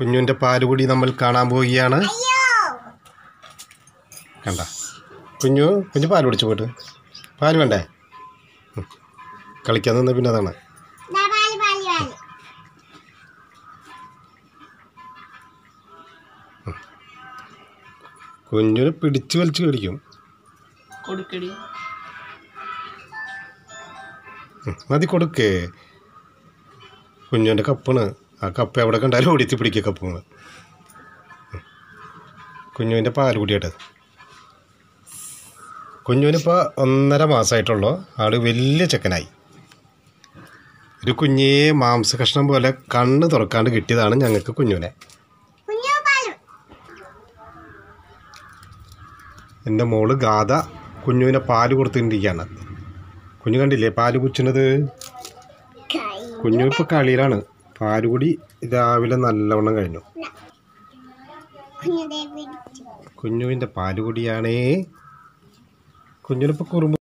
കുഞ്ഞുവിൻ്റെ പാലുകുടി നമ്മൾ കാണാൻ പോവുകയാണ് അയ്യോ കണ്ട കുഞ്ഞു കുഞ്ഞു പാൽ കുടിച്ചു പോയിട്ട് പാല് വേണ്ടേ ഉം. കളിക്കാൻ നിന്ന് പിന്നെ അതാണ് ദാ പാല് പാല് പാല് കുഞ്ഞിന് പിടിച്ച് വലിച്ച് കടിക്കും കൊടുക്കടി ഉം. മതി കൊടുക്കേ കുഞ്ഞുവിൻ്റെ കപ്പാണ് ആ കപ്പ് എവിടെ കണ്ടാലും ഓടിത്തി പിടിക്കുക കപ്പുങ്ങൾ കുഞ്ഞുവിൻ്റെ പാൽ കുടിയായിട്ട് കുഞ്ഞുവിനിപ്പോൾ ഒന്നര മാസമായിട്ടുള്ളൂ ആള് വലിയ ചെക്കനായി ഒരു കുഞ്ഞേ മാംസ കഷ്ണം പോലെ കണ്ണ് തുറക്കാണ്ട് കിട്ടിയതാണ് ഞങ്ങൾക്ക് കുഞ്ഞുവിനെ കുഞ്ഞു പാല് എൻ്റെ മോള് ഗാഥ കുഞ്ഞുവിനെ പാല് കൊടുത്തിട്ടിരിക്കുകയാണ് കുഞ്ഞു കണ്ടില്ലേ പാല് കുച്ചുന്നത് കൈ കുഞ്ഞു ഇപ്പോൾ കളിയിലാണ് പാലുകുടി രാവിലെ നല്ലവണ്ണം കഴിഞ്ഞു കുഞ്ഞു ദേ പിടിച്ചു കുഞ്ഞുവിൻ്റെ പാലുകുടിയാണേ കുഞ്ഞിനിപ്പോൾ കുറുമ്പ്